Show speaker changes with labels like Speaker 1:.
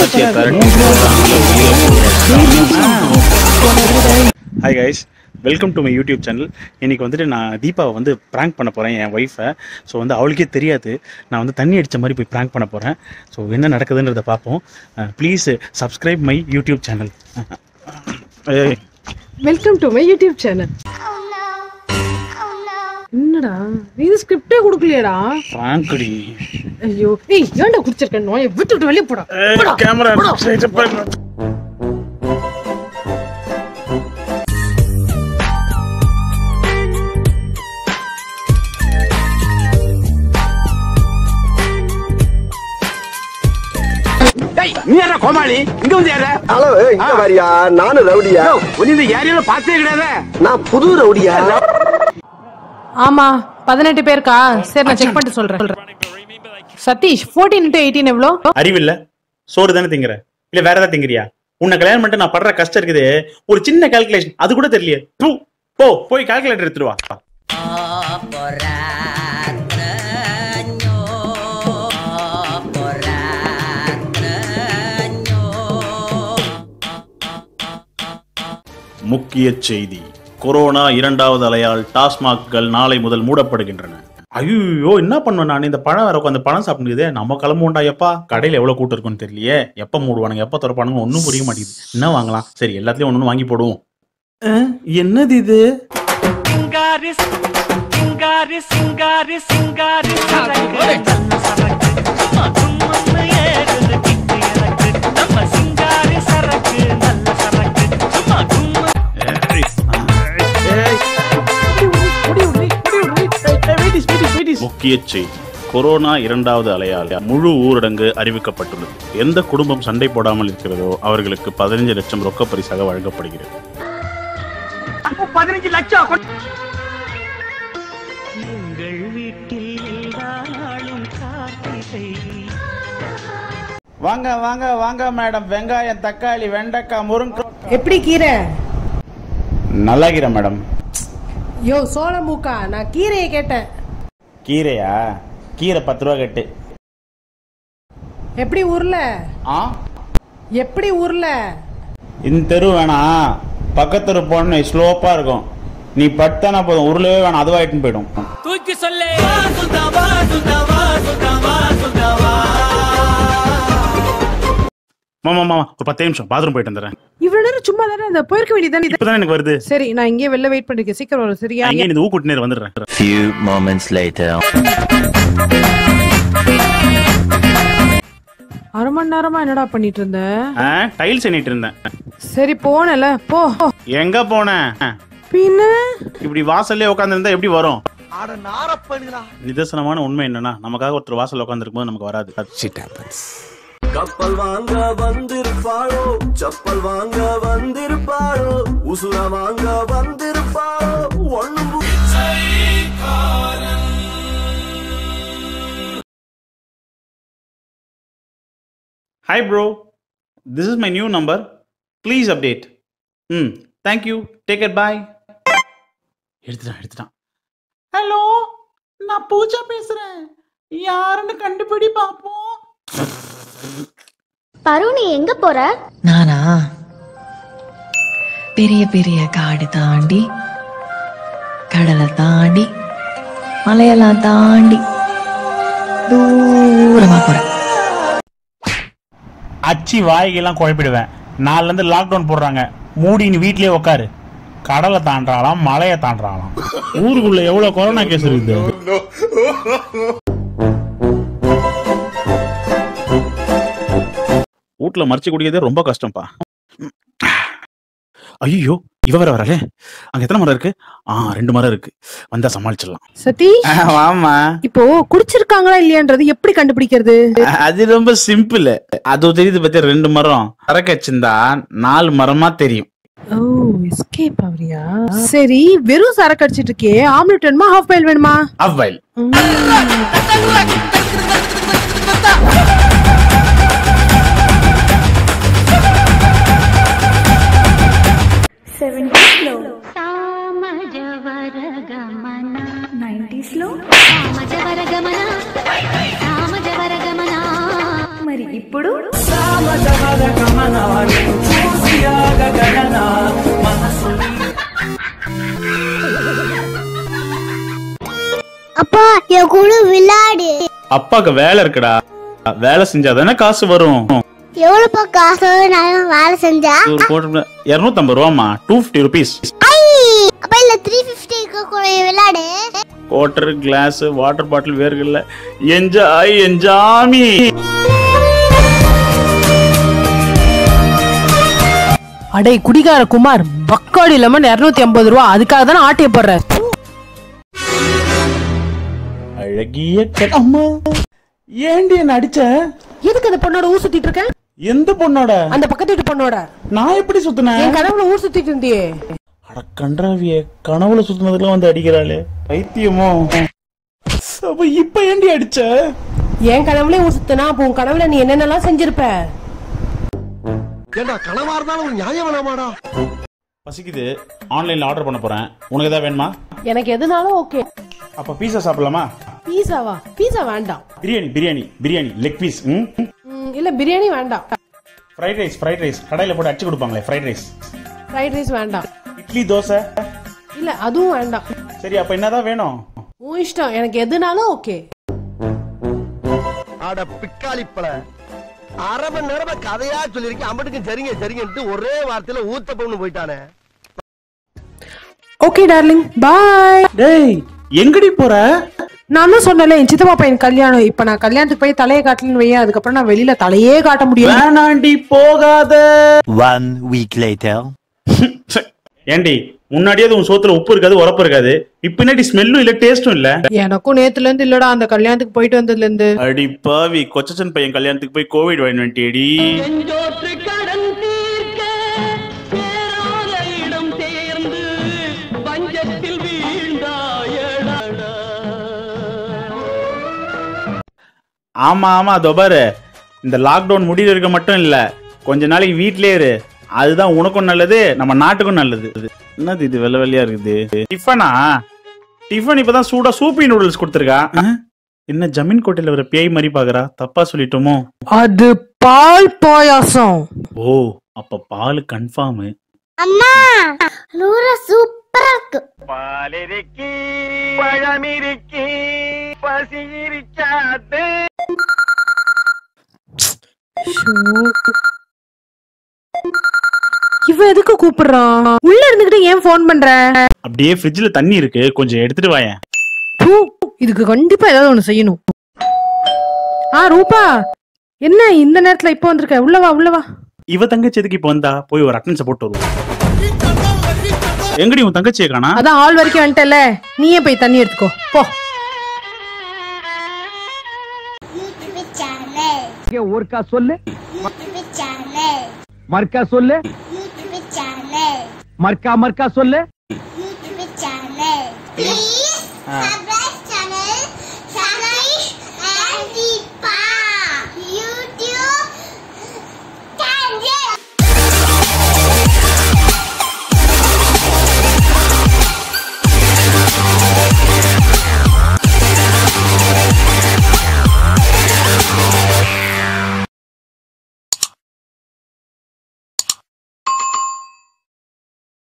Speaker 1: ஆட்சியை தரட்டி hi guys welcome to my YouTube channel இன்னைக்கு வந்துட்டு நான் தீபாவை வந்து ப்ராங்க் பண்ண போகிறேன் என் ஒய்ஃபை ஸோ வந்து அவளுக்கே தெரியாது நான் வந்து தண்ணி அடித்த மாதிரி போய் ப்ராங்க் பண்ண போகிறேன் ஸோ என்ன நடக்குதுன்றதை பார்ப்போம் please subscribe my YouTube channel
Speaker 2: welcome to my YouTube channel என்னடா நீ இது ஸ்கிரிப்டே கொடுக்கலையடா
Speaker 1: ப்ராங்க்டி
Speaker 2: ஐயோ ஏய் ஏன்டா குடிச்சிருக்க நோயை விட்டு விட்டு வெளியே போடா போடா.
Speaker 1: கேமரா
Speaker 3: நீ யாரா கோமாளி இங்க வந்து யாரா
Speaker 4: அளவு இங்க வரியா நானும் ரவுடியா
Speaker 3: உன்னை இந்த ஏரியால பார்த்தே கிடையாது
Speaker 4: நான் புது ரவுடியா
Speaker 2: ஆமா பதினெட்டு பேருக்கா சரி நான் செக் பண்ணிட்டு சொல்றேன் சதீஷ் ஃபோர்டீன் இன்ட்டு எயிட்டீன் எவ்வளோ
Speaker 1: அறிவில்ல சோறு தானே திங்குற இல்ல வேற ஏதாவது திங்குறியா உன்னை கல்யாணம் பண்ணிட்டு நான் படுற கஷ்டம் இருக்குது ஒரு சின்ன கால்குலேஷன் அது கூட தெரியலையே தூ, போ போய் கால்குலேட்டர் எடுத்துட்டு வா முக்கிய செய்தி கொரோனா இரண்டாவது அலையால் டாஸ்மாக்கள் நாளை முதல் மூடப்படுகின்றன ஐயோ என்ன பண்ணுவேன் நான் இந்த பழம் வேற உட்காந்து பழம் சாப்பிடுதே நம்ம கிளம்புண்டா எப்பா கடையில எவ்வளவு கூட்டம் இருக்குன்னு தெரியலையே எப்ப மூடுவானுங்க எப்ப திறப்பானுங்க ஒன்றும் புரிய மாட்டேங்குது என்ன வாங்கலாம் சரி எல்லாத்துலயும் ஒண்ணு வாங்கி போடுவோம் அஹ், என்னது இது
Speaker 5: சிங்காரி சிங்காரி சிங்காரி சிங்காரி சரக்கு நல்ல சரக்கு சும்மா கும்முன்னு ஏறுது கிக்கு எனக்கு நம்ம சிங்காரி சரக்கு நல்ல சரக்கு சும்மா கும்மு
Speaker 1: முக்கிய செய்தி கொரோனா இரண்டாவது அலையால் முழு ஊரடங்கு அறிவிக்கப்பட்டுள்ளது எந்த குடும்பம் சண்டை போடாமல் இருக்கிறதோ அவர்களுக்கு பதினஞ்சு லட்சம் ரொக்க பரிசாக வழங்கப்படுகிறது
Speaker 3: பதினஞ்சு லட்சம் கொடு.
Speaker 5: எங்கள் வீட்டில் எல்லா நாளும் கார்த்திகை
Speaker 6: வாங்க வாங்க வாங்க மேடம் வெங்காயம் தக்காளி வெண்டைக்காய் முருங்கை
Speaker 2: எப்படி கீரை
Speaker 6: நல்லா கீரை மேடம்
Speaker 2: யோ சோள மூக்கா நான் கீரையை கேட்டேன்
Speaker 6: கீரையா கீரை பத்து ரூபா கட்டு
Speaker 2: எப்படி உருள
Speaker 6: ஆ
Speaker 2: எப்படி உருள
Speaker 6: இந்த தெரு வேணாம் பக்கத்து தெரு போன ஸ்லோப்பா இருக்கும் நீ பட்டானா போதும் உருளவே வேணாம் அதுவாயிட்டுன்னு போயிடும்
Speaker 5: தூக்கி சொல்லு சுதாவா சுதாவா சுதாவா சுதாவா
Speaker 1: மாமா மாமா ஒரு பத்து நிமிஷம் பாத்ரூம் போயிட்டு வந்துடுறேன்
Speaker 2: இவ்வளவு நேரம் சும்மா தானே அந்த போயிருக்க வேண்டியதானே
Speaker 1: இப்பதான் எனக்கு வருது
Speaker 2: சரி நான் இங்கே வெளில வெயிட் பண்ணிருக்கேன் சீக்கிரம் வரும் சரியா
Speaker 1: அங்கே இந்த ஊ கூட்டு நேரம் வந்துடுறேன்
Speaker 7: Few moments later.
Speaker 2: அரை மணி நேரமா என்னடா பண்ணிட்டு இருந்த
Speaker 1: டைல்ஸ் எண்ணிட்டு இருந்தேன்
Speaker 2: சரி போனல போ
Speaker 1: எங்க போனேன்
Speaker 2: பின்ன
Speaker 1: இப்படி வாசல்லே உட்காந்துருந்தா எப்படி வரும் நிதர்சனமான உண்மை என்னன்னா நமக்காக ஒருத்தர் வாசல்ல உட்காந்துருக்கும் போது நமக்கு வராது
Speaker 4: கப்பல் வாங்க வந்திருப்பாளோ செப்பல் வாங்க வந்திருப்பாளோ உசுர வாங்க வந்திருப்பாளோ ஒண்ணும் பு-
Speaker 1: hi bro this is my new number please update hmm thank you take it bye எடுத்துட்டான் எடுத்துட்டான் ஹலோ நான் பூஜா பேசுறேன் யாருன்னு கண்டுபிடி பார்ப்போம்
Speaker 8: பரு நீ எங்க போற
Speaker 9: நானா பெரிய பெரிய காடு தாண்டி கடலை தாண்டி மலையெல்லாம் தாண்டி தூரமா போறேன்
Speaker 1: அச்சி வாய்க்கெல்லாம் குழப்பிடுவேன் நாலுல இருந்து லாக்டவுன் போடுறாங்க மூடி நீ வீட்லயே உட்காரு கடலை தாண்டாலாம் மலையை தாண்டாலாம் ஊருக்குள்ள எவ்வளவு கொரோனா கேஸ் இருக்குது வீட்டுல மறைச்சு குடிக்கிறதே ரொம்ப கஷ்டம்ப்பா ஐயோ இவ வேற வரலே அங்க எத்தனை மரம் இருக்கு ஆ ரெண்டு மரம் இருக்கு வந்தா சமாளிச்சிடலாம்
Speaker 2: சதீஷ்
Speaker 6: வாமா
Speaker 2: இப்போ குடிச்சிருக்காங்களா இல்லையான்றது எப்படி கண்டுபிடிக்கிறது
Speaker 6: அது ரொம்ப சிம்பிள் அது தெரியுது பத்தி ரெண்டு மரம் சரக்கு வச்சிருந்தா நாலு மரமா தெரியும்
Speaker 2: ஓ எஸ்கேப் ஆவறியா சரி வெறும் சரக்கு அடிச்சிட்டு இருக்கே ஆம்லெட் வேணுமா ஹாஃப் பாயில் வேணுமா
Speaker 6: அவ்வாயில்
Speaker 8: సామజవరగమన నైంటీస్ లో సామజవరగమన సామజవరగమన మరి ఇప్పుడు
Speaker 5: రాజవర గమన చూసియాగ గణన మనసు
Speaker 8: அப்பா என் கூட விளையாடு
Speaker 1: அப்பாக்கு வேலை இருக்குடா வேலை செஞ்சாதானே காசு வரும்
Speaker 8: எவ்வளவுப்பா காசு நான் வேலை செஞ்சா
Speaker 1: ஒரு கோடி இரநூத்தம்பது ரூபாமா டூ ஃபிஃப்டி ருபீஸ்
Speaker 8: ஐ அப்ப இல்ல த்ரீ பிப்டி கூட விளையாடு
Speaker 1: வாட்டர் கிளாஸ் வாட்டர் பாட்டில் வேர்கல்ல என்ஜாய் என்ஜாமி
Speaker 2: அடே குடிகார குமார் பக்காடி லெமன் இருநூத்தி ஐம்பது ரூபா அதுக்காக தானே ஆட்டிய போடுற
Speaker 1: அழகிய க- அம்மா ஏண்டி என்ன அடிச்ச
Speaker 2: எதுக்கு அந்த பொண்ணோட ஊர் சுத்திட்டு இருக்க
Speaker 1: எந்த பொண்ணோட
Speaker 2: அந்த பக்கத்து வீட்டு பொண்ணோட
Speaker 1: நான் எப்படி சுத்தினேன்
Speaker 2: என் கனவுல ஊர் சுத்திட்டு இருந்தியே
Speaker 1: அட கன்றாவிய கனவுல சுத்தினதுக்குலாம் வந்து அடிக்கிறாளே பைத்தியமோ அப்ப இப்ப ஏண்டி அடிச்ச
Speaker 2: என் கனவுல ஊர் சுத்தினா அப்போ உன் கனவுல நீ என்னென்னலாம் செஞ்சிருப்ப
Speaker 4: ஏண்டா கனவா இருந்தாலும் ஒரு நியாயம் வேணாமாடா
Speaker 1: பசிக்குது ஆன்லைன்ல ஆர்டர் பண்ண போறேன் உனக்கு ஏதாவது வேணுமா
Speaker 2: எனக்கு எதுனாலும் ஓகே
Speaker 1: அப்ப பீஸா சாப்பிடலாமா
Speaker 2: பீஸாவா பீஸா வேண்டாம்
Speaker 1: பிரியாணி பிரியாணி பிரியாணி லெக் பீஸ் ம்
Speaker 2: ம், இல்ல பிரியாணி வேண்டாம்
Speaker 1: ஃப்ரைட் ரைஸ் ஃப்ரைட் ரைஸ் கடையில போட்டு அடிச்சு கொடுப்பாங்களே ஃப்ரைட் ரைஸ்
Speaker 2: ஃப்ரைட் ரைஸ் வேண்டாம்
Speaker 1: இட்லி தோசை
Speaker 2: இல்ல அதுவும் வேண்டாம்
Speaker 1: சரி அப்ப என்னதான் வேணும்
Speaker 2: உன் இஷ்டம் எனக்கு எதுனாலும் ஓகே
Speaker 4: அட பிக்காளிப்பல அரை மணி நேரமா கதையா சொல்லிருக்கேன் அம்பட்டுக்கும் சரிங்க சரிங்கன்ட்டு ஒரே வார்த்தையில ஊத்த பொண்ணு போயிட்டானே
Speaker 2: ஓகே டார்லிங் பாய்
Speaker 1: டேய் எங்கடி போற
Speaker 2: நான் தான் சொன்னல என் சித்தப்பா பையன் கல்யாணம் இப்ப நான் கல்யாணத்துக்கு போய் தலையை காட்டலன்னு வையேன் அதுக்கப்புறம் நான் வெளியில தலையே காட்ட முடியாது
Speaker 1: வேணாண்டி போகாத
Speaker 7: One week later.
Speaker 1: ஏண்டி முன்னாடியே உன் சோத்துல உப்பு இருக்காது உரப்பு இருக்காது இப்ப என்னடி ஸ்மெல்லும் இல்ல டேஸ்டும் இல்ல
Speaker 2: எனக்கும் நேத்துல இருந்து இல்லடா அந்த கல்யாணத்துக்கு போயிட்டு வந்ததுல இருந்து
Speaker 1: அடி பாவி கொச்சச்சன் பையன் கல்யாணத்துக்கு போய் கோவிட் வாங்கி வந்துட்டியடி
Speaker 5: செஞ்சோற்று கடன் தீர்க்க சேராத இடம் தேர்ந்து பஞ்சத்தில் வீழ்ந்தாயடா
Speaker 1: ஆமா ஆமா அதோ பாரு இந்த லாக்டவுன் முடிவு இருக்க மட்டும் இல்ல கொஞ்ச நாளைக்கு வீட்லயே இரு அதுதான் உனக்கும் நல்லது நம்ம நாட்டுக்கும் நல்லது என்னது இது வெள்ளை வெள்ளையா இருக்குது டிஃபனா டிஃபன் இப்பதான் சூடா சூப்பி நூடுல்ஸ் கொடுத்துருக்கா அஹ், என்ன ஜமீன் கோட்டையில வர பேய் மாதிரி பாக்குறா தப்பா சொல்லிட்டோமோ
Speaker 2: அது பால் பாயாசம்
Speaker 1: ஓ அப்ப பால் கன்ஃபார்ம்
Speaker 8: அம்மா நூறு சூப்பரா இருக்கு
Speaker 3: பாலிருக்கி பழமிருக்கி பசி இருக்காது
Speaker 2: இவன் எதுக்கு கூப்பிடுறான் உள்ள இருந்துகிட்டு ஏன் ஃபோன் பண்ற
Speaker 1: அப்படியே ஃப்ரிட்ஜ்ல தண்ணி இருக்கு கொஞ்சம் எடுத்துட்டு வாயேன்
Speaker 2: பூ, இதுக்கு கண்டிப்பா ஏதாவது ஒண்ணு செய்யணும் ஆ ரூபா என்ன இந்த நேரத்துல இப்ப வந்திருக்க உள்ள வா உள்ள வா
Speaker 1: இவ தங்கச்சி எதுக்கு இப்ப வந்தா போய் ஒரு அட்டன்ஸை போட்டு வருவோம் எங்கடி உன் தங்கச்சியை காணா
Speaker 2: அதான் ஆள் வரைக்கும் வந்துட்டல நீயே போய் தண்ணி எடுத்துக்கோ போ
Speaker 8: யூடியூப் சேனல்
Speaker 3: ஒருக்கா சொல்லு
Speaker 8: யூடியூப் சேனல்
Speaker 3: மர்க்கா சொல்லு
Speaker 8: யூடியூப் சேனல்
Speaker 3: மர்க்கா மர்க்கா சொல்லு
Speaker 8: யூடியூப் சேனல் ப்ளீஸ்